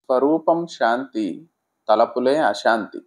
స్వరూపం శాంతి తలపులే అశాంతి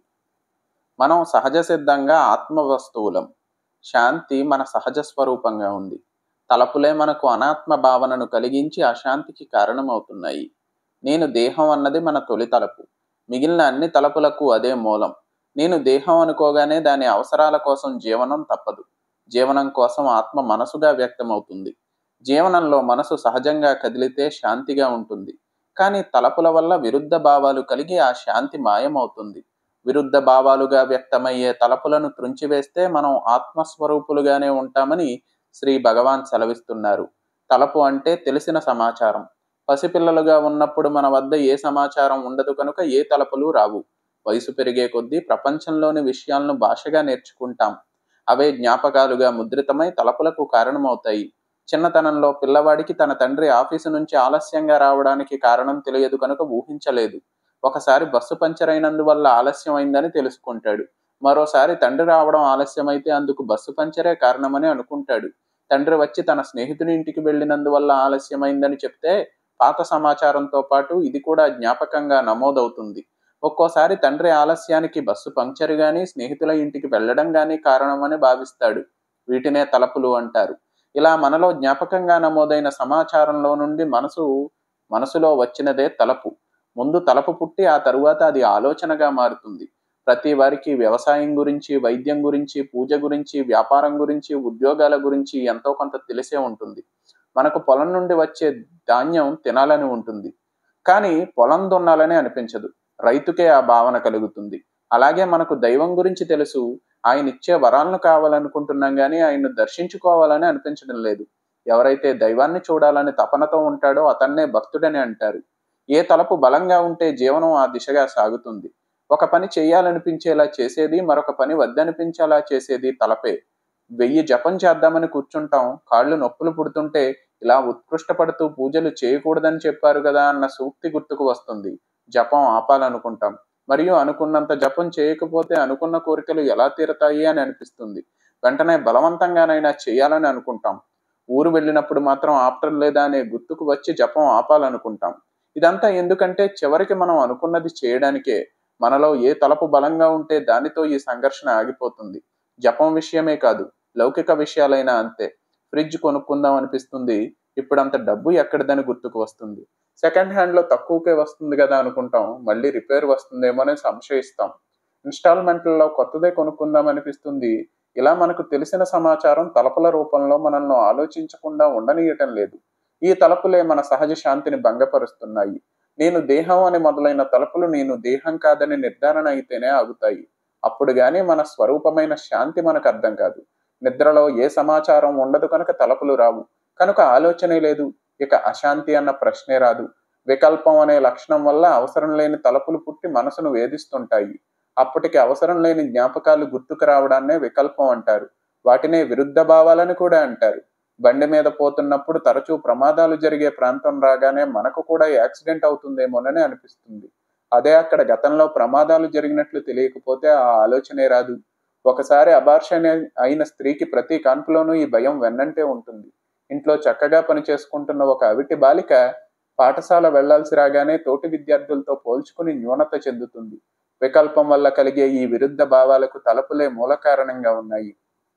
మనం సహజ సిద్ధంగా ఆత్మ వస్తువులం శాంతి మన సహజ స్వరూపంగా ఉంది తలపులే మనకు అనాత్మ భావనను కలిగించి అశాంతికి కారణమవుతున్నాయి నేను దేహం అన్నది మన తొలి తలపు మిగిలిన అన్ని తలపులకు అదే మూలం నేను దేహం అనుకోగానే దాని అవసరాల కోసం జీవనం తప్పదు జీవనం కోసం ఆత్మ మనసుగా వ్యక్తమవుతుంది జీవనంలో మనసు సహజంగా కదిలితే శాంతిగా ఉంటుంది కానీ తలపుల వల్ల విరుద్ధ భావాలు కలిగి ఆ శాంతి మాయమవుతుంది విరుద్ధ భావాలుగా వ్యక్తమయ్యే తలపులను త్రుంచివేస్తే మనం ఆత్మస్వరూపులుగానే ఉంటామని శ్రీ భగవాన్ సెలవిస్తున్నారు తలపు అంటే తెలిసిన సమాచారం పసిపిల్లలుగా ఉన్నప్పుడు మన వద్ద ఏ సమాచారం ఉండదు కనుక ఏ తలపులు రావు వయసు పెరిగే కొద్దీ ప్రపంచంలోని విషయాలను భాషగా నేర్చుకుంటాం అవే జ్ఞాపకాలుగా ముద్రితమై తలపులకు కారణమవుతాయి చిన్నతనంలో పిల్లవాడికి తన తండ్రి ఆఫీసు నుంచి ఆలస్యంగా రావడానికి కారణం తెలియదు కనుక ఊహించలేదు ఒకసారి బస్సు పంచర్ అయినందువల్ల ఆలస్యం అయిందని తెలుసుకుంటాడు మరోసారి తండ్రి రావడం ఆలస్యమైతే అందుకు బస్సు పంచరే కారణమని అనుకుంటాడు తండ్రి వచ్చి తన స్నేహితుని ఇంటికి వెళ్ళినందువల్ల ఆలస్యమైందని చెప్తే పాత సమాచారంతో పాటు ఇది కూడా జ్ఞాపకంగా నమోదవుతుంది ఒక్కోసారి తండ్రి ఆలస్యానికి బస్సు పంక్చర్ గాని స్నేహితుల ఇంటికి వెళ్ళడం గాని కారణమని భావిస్తాడు వీటినే తలపులు అంటారు ఇలా మనలో జ్ఞాపకంగా నమోదైన సమాచారంలో నుండి మనసు మనసులో వచ్చినదే తలపు ముందు తలపు పుట్టి ఆ తరువాత అది ఆలోచనగా మారుతుంది ప్రతి వారికి వ్యవసాయం గురించి వైద్యం గురించి పూజ గురించి వ్యాపారం గురించి ఉద్యోగాల గురించి ఎంతో కొంత తెలిసే ఉంటుంది మనకు పొలం నుండి వచ్చే ధాన్యం తినాలని ఉంటుంది కానీ పొలం దున్నాలని అనిపించదు రైతుకే ఆ భావన కలుగుతుంది అలాగే మనకు దైవం గురించి తెలుసు ఆయన ఇచ్చే వరాలను కావాలనుకుంటున్నాం కానీ ఆయన్ను దర్శించుకోవాలని అనిపించడం లేదు ఎవరైతే దైవాన్ని చూడాలని తపనతో ఉంటాడో అతన్నే భక్తుడని అంటారు ఏ తలపు బలంగా ఉంటే జీవనం ఆ దిశగా సాగుతుంది ఒక పని చేయాలనిపించేలా చేసేది మరొక పని వద్దనిపించేలా చేసేది తలపే వెయ్యి జపం చేద్దామని కూర్చుంటాం కాళ్ళు నొప్పులు పుడుతుంటే ఇలా ఉత్కృష్టపడుతూ పూజలు చేయకూడదని చెప్పారు కదా అన్న సూక్తి గుర్తుకు వస్తుంది జపం ఆపాలనుకుంటాం మరియు అనుకున్నంత జపం చేయకపోతే అనుకున్న కోరికలు ఎలా తీరతాయి అని అనిపిస్తుంది వెంటనే బలవంతంగానైనా చేయాలని అనుకుంటాం ఊరు వెళ్ళినప్పుడు మాత్రం ఆపటం లేదా అనే గుర్తుకు వచ్చి జపం ఆపాలనుకుంటాం ఇదంతా ఎందుకంటే చివరికి మనం అనుకున్నది చేయడానికే మనలో ఏ తలపు బలంగా ఉంటే దానితో ఈ సంఘర్షణ ఆగిపోతుంది జపం విషయమే కాదు లౌకిక విషయాలైనా అంతే ఫ్రిడ్జ్ కొనుక్కుందాం అనిపిస్తుంది ఇప్పుడు అంత డబ్బు ఎక్కడిదని గుర్తుకు వస్తుంది సెకండ్ హ్యాండ్లో తక్కువకే వస్తుంది కదా అనుకుంటాం మళ్ళీ రిపేర్ వస్తుందేమోనని సంశయిస్తాం ఇన్స్టాల్మెంట్లలో కొత్తదే కొనుక్కుందాం అనిపిస్తుంది ఇలా మనకు తెలిసిన సమాచారం తలపుల రూపంలో మనల్ని ఆలోచించకుండా ఉండనీయటం లేదు ఈ తలపులే మన సహజ శాంతిని భంగపరుస్తున్నాయి నేను దేహం అని మొదలైన తలుపులు నేను దేహం కాదని నిర్ధారణ అయితేనే ఆగుతాయి అప్పుడు గాని మన స్వరూపమైన శాంతి మనకు అర్థం కాదు నిద్రలో ఏ సమాచారం ఉండదు కనుక తలుపులు రావు కనుక ఆలోచనే లేదు ఇక అశాంతి అన్న ప్రశ్నే రాదు వికల్పం అనే లక్షణం వల్ల అవసరం లేని తలుపులు పుట్టి మనసును వేధిస్తుంటాయి అప్పటికి అవసరం లేని జ్ఞాపకాలు గుర్తుకు రావడాన్నే వికల్పం అంటారు వాటినే విరుద్ధ భావాలని కూడా అంటారు బండి మీద పోతున్నప్పుడు తరచూ ప్రమాదాలు జరిగే ప్రాంతం రాగానే మనకు కూడా యాక్సిడెంట్ అవుతుందేమోనని అనిపిస్తుంది అదే అక్కడ గతంలో ప్రమాదాలు జరిగినట్లు తెలియకపోతే ఆ ఆలోచనే రాదు ఒకసారి అబార్షన్ అయిన స్త్రీకి ప్రతి కాన్పులోనూ ఈ భయం వెన్నంటే ఉంటుంది ఇంట్లో చక్కగా పనిచేసుకుంటున్న ఒక అవిటి బాలిక పాఠశాల వెళ్లాల్సి రాగానే తోటి విద్యార్థులతో పోల్చుకుని న్యూనత చెందుతుంది వికల్పం వల్ల కలిగే ఈ విరుద్ధ భావాలకు తలపులే మూల కారణంగా ఉన్నాయి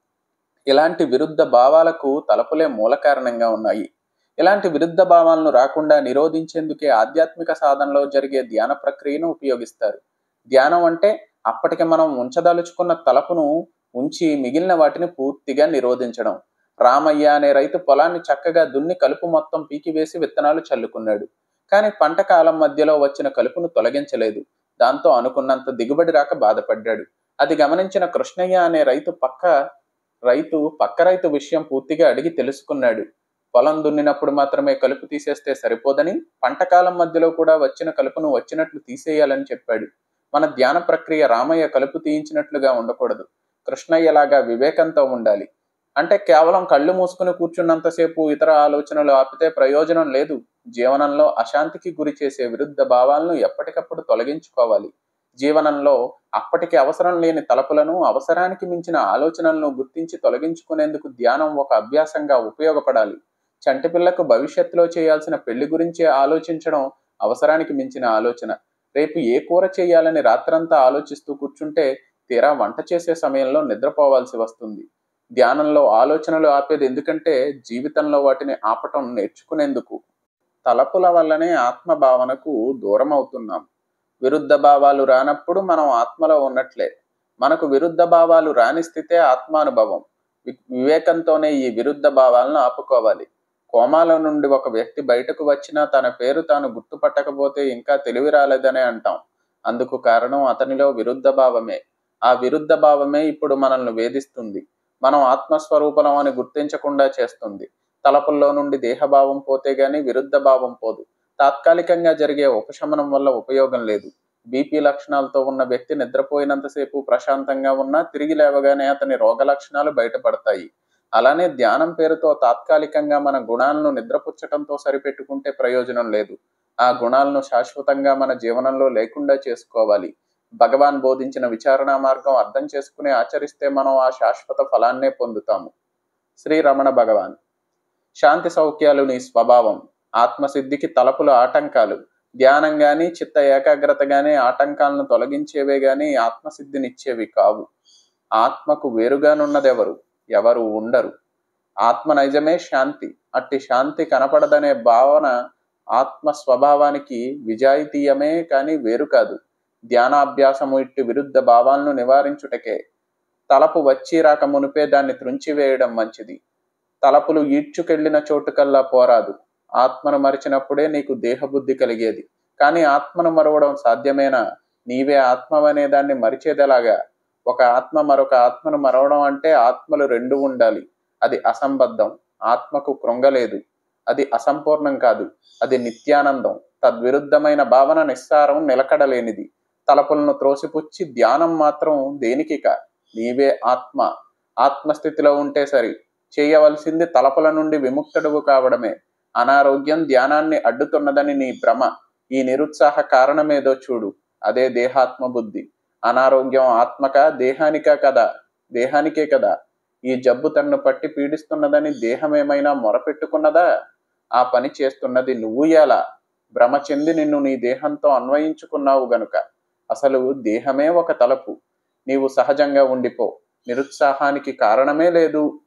ఇలాంటి విరుద్ధ భావాలకు తలపులే మూల కారణంగా ఉన్నాయి ఇలాంటి విరుద్ధ భావాలను రాకుండా నిరోధించేందుకే ఆధ్యాత్మిక సాధనలో జరిగే ధ్యాన ప్రక్రియను ఉపయోగిస్తారు ధ్యానం అంటే అప్పటికి మనం ఉంచదలుచుకున్న తలపును ఉంచి మిగిలిన వాటిని పూర్తిగా నిరోధించడం రామయ్య అనే రైతు పొలాన్ని చక్కగా దున్ని కలుపు మొత్తం పీకివేసి విత్తనాలు చల్లుకున్నాడు కానీ పంట కాలం మధ్యలో వచ్చిన కలుపును తొలగించలేదు దాంతో అనుకున్నంత దిగుబడి రాక బాధపడ్డాడు అది గమనించిన కృష్ణయ్య అనే రైతు పక్క రైతు పక్క రైతు విషయం పూర్తిగా అడిగి తెలుసుకున్నాడు పొలం దున్నినప్పుడు మాత్రమే కలుపు తీసేస్తే సరిపోదని పంటకాలం మధ్యలో కూడా వచ్చిన కలుపును వచ్చినట్లు తీసేయాలని చెప్పాడు మన ధ్యాన ప్రక్రియ రామయ్య కలుపు తీయించినట్లుగా ఉండకూడదు కృష్ణయ్యలాగా వివేకంతో ఉండాలి అంటే కేవలం కళ్ళు మూసుకుని కూర్చున్నంతసేపు ఇతర ఆలోచనలు ఆపితే ప్రయోజనం లేదు జీవనంలో అశాంతికి గురి చేసే విరుద్ధ భావాలను ఎప్పటికప్పుడు తొలగించుకోవాలి జీవనంలో అప్పటికి అవసరం లేని తలపులను అవసరానికి మించిన ఆలోచనలను గుర్తించి తొలగించుకునేందుకు ధ్యానం ఒక అభ్యాసంగా ఉపయోగపడాలి చంటిపిల్లకు భవిష్యత్తులో చేయాల్సిన పెళ్లి గురించి ఆలోచించడం అవసరానికి మించిన ఆలోచన రేపు ఏ కూర చేయాలని రాత్రంతా ఆలోచిస్తూ కూర్చుంటే తీరా వంట చేసే సమయంలో నిద్రపోవాల్సి వస్తుంది ధ్యానంలో ఆలోచనలు ఆపేది ఎందుకంటే జీవితంలో వాటిని ఆపటం నేర్చుకునేందుకు తలపుల వల్లనే ఆత్మ భావనకు దూరం అవుతున్నాం విరుద్ధ భావాలు రానప్పుడు మనం ఆత్మలో ఉన్నట్లే మనకు విరుద్ధ భావాలు రాని స్థితే ఆత్మానుభవం వి- వివేకంతోనే ఈ విరుద్ధ భావాలను ఆపుకోవాలి కోమాలో నుండి ఒక వ్యక్తి బయటకు వచ్చినా తన పేరు తాను గుర్తుపట్టకపోతే ఇంకా తెలివి రాలేదనే అంటాం అందుకు కారణం అతనిలో విరుద్ధ భావమే ఆ విరుద్ధ భావమే ఇప్పుడు మనల్ని వేధిస్తుంది మనం ఆత్మస్వరూపం అని గుర్తించకుండా చేస్తుంది తలపుల్లో నుండి దేహభావం పోతే గాని విరుద్ధ భావం పోదు తాత్కాలికంగా జరిగే ఉపశమనం వల్ల ఉపయోగం లేదు బీపీ లక్షణాలతో ఉన్న వ్యక్తి నిద్రపోయినంతసేపు ప్రశాంతంగా ఉన్నా తిరిగి లేవగానే అతని రోగ లక్షణాలు బయటపడతాయి అలానే ధ్యానం పేరుతో తాత్కాలికంగా మన గుణాలను నిద్రపుచ్చటంతో సరిపెట్టుకుంటే ప్రయోజనం లేదు ఆ గుణాలను శాశ్వతంగా మన జీవనంలో లేకుండా చేసుకోవాలి భగవాన్ బోధించిన విచారణ మార్గం అర్థం చేసుకుని ఆచరిస్తే మనం ఆ శాశ్వత ఫలాన్నే పొందుతాము శ్రీ రమణ భగవాన్ శాంతి సౌఖ్యాలు నీ స్వభావం ఆత్మసిద్ధికి తలపుల ఆటంకాలు ధ్యానం గాని చిత్త ఏకాగ్రత గాని ఆటంకాలను తొలగించేవే గాని ఆత్మసిద్ధినిచ్చేవి కావు ఆత్మకు వేరుగానున్నదెవరు ఎవరు ఉండరు ఆత్మ నైజమే శాంతి అట్టి శాంతి కనపడదనే భావన ఆత్మ స్వభావానికి విజాయితీయమే కాని వేరు కాదు ధ్యానాభ్యాసము ఇట్టి విరుద్ధ భావాలను నివారించుటకే తలపు వచ్చి రాక మునిపే దాన్ని త్రుంచివేయడం మంచిది తలపులు ఈడ్చుకెళ్లిన చోటుకల్లా పోరాదు ఆత్మను మరిచినప్పుడే నీకు దేహబుద్ధి కలిగేది కానీ ఆత్మను మరవడం సాధ్యమేనా నీవే ఆత్మవనే దాన్ని మరిచేదెలాగా ఒక ఆత్మ మరొక ఆత్మను మరవడం అంటే ఆత్మలు రెండు ఉండాలి అది అసంబద్ధం ఆత్మకు కృంగలేదు అది అసంపూర్ణం కాదు అది నిత్యానందం తద్విరుద్ధమైన భావన నిస్సారం నిలకడలేనిది తలపులను త్రోసిపుచ్చి ధ్యానం మాత్రం దేనికిక నీవే ఆత్మ ఆత్మస్థితిలో ఉంటే సరి చేయవలసింది తలపుల నుండి విముక్తుడువు కావడమే అనారోగ్యం ధ్యానాన్ని అడ్డుతున్నదని నీ భ్రమ ఈ నిరుత్సాహ కారణమేదో చూడు అదే దేహాత్మ బుద్ధి అనారోగ్యం ఆత్మక దేహానిక కదా దేహానికే కదా ఈ జబ్బు తన్ను పట్టి పీడిస్తున్నదని దేహమేమైనా మొరపెట్టుకున్నదా ఆ పని చేస్తున్నది నువ్వు ఎలా భ్రమ చెంది నిన్ను నీ దేహంతో అన్వయించుకున్నావు గనుక అసలు దేహమే ఒక తలపు నీవు సహజంగా ఉండిపో నిరుత్సాహానికి కారణమే లేదు